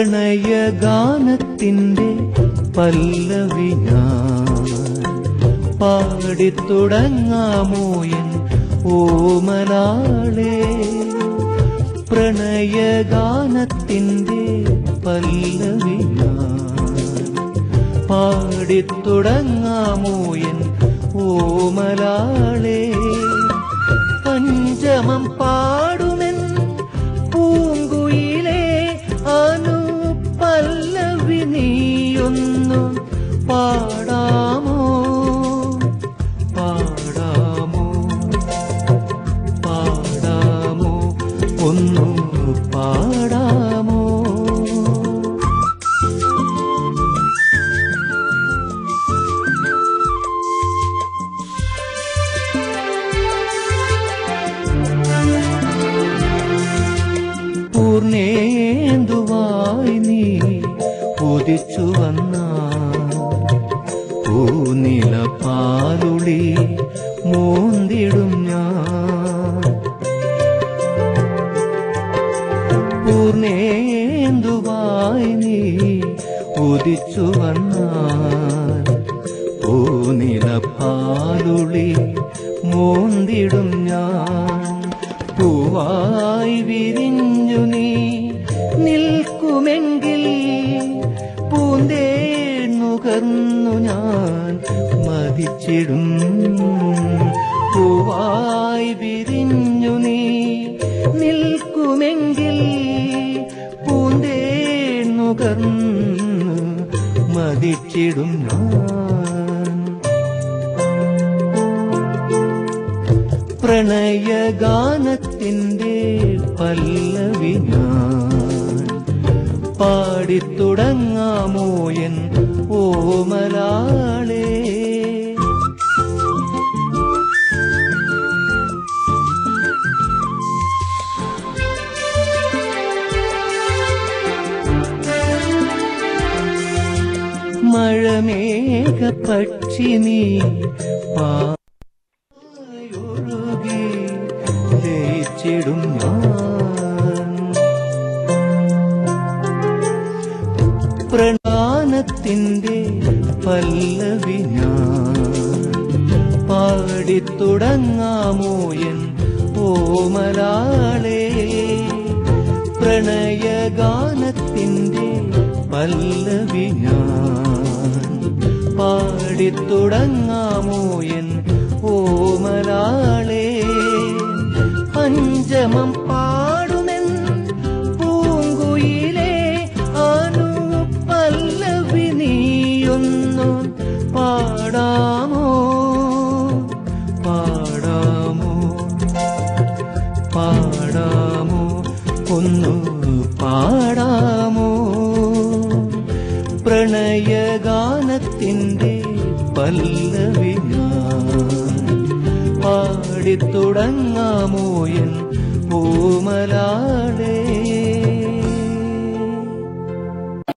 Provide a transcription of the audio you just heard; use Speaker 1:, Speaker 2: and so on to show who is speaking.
Speaker 1: പ്രണയഗാനത്തിൻ്റെ പല്ലവി ഞാൻ പാടിത്തുടങ്ങാമോ എൻ ഓമലാളേ പ്രണയഗാനത്തിൻ്റെ പല്ലവി ഞാൻ പാടിത്തുടങ്ങാമോ എൻ ഓമലാളേ പഞ്ചമം പാടുമെൻ പൂങ്കുയിലേ അനു പല്ലവി നീയൊന്നു പാടാമോ പാടാമോ പാടാമോ ഒന്നു പാടാമോ പൂർണേന്തുവായി നീ ഉദിച്ചു വന്ന പൂനില പാലുളി മൂന്തിടും ഞാൻ പൂർണേന്തുവായി നീ ഉദിച്ചു വന്ന പൂനില പാലുളി മൂന്തിടും ഞാൻ പൂവായി വിരിഞ്ഞു നീ നിൽക്കുമെങ്കിൽ പൂന്തേ നുകർന്നു ഞാൻ മതിച്ചിടും പൂവായി വിരിഞ്ഞു നീ നിൽക്കുമെങ്കിൽ പൂന്തേ നുകർന്നു മതിച്ചിടും ഞാൻ പ്രണയഗാനത്തിൻ്റെ പല്ലവി ഞാൻ പാടിത്തുടങ്ങാമോ എൻ ഓമലാളേ മഴമേഘ പക്ഷി നീ പായൊഴുകി ലയിച്ചിടും ഞാൻ പ്രണാനത്തിൻ്റെ പല്ലവി ഞാൻ പാടിത്തുടങ്ങാമോ എൻ ഓമലാളേ പ്രണയഗാനത്തിൻ്റെ പല്ലവി ഞാൻ പാടിത്തുടങ്ങാമോ എൻ ഓമലാളേ പഞ്ചമം പാടുമെൻ പൂങ്കുയിലേ അനു പല്ലവി നീയൊന്നു പാടാമോ പാടാമോ പാടാമോ ഒന്നു പാടാമോ പ്രണയഗാനത്തിൻ്റെ പല്ലവി ഞാൻ പാടിത്തുടങ്ങാമോ എൻ ഓമലാളേ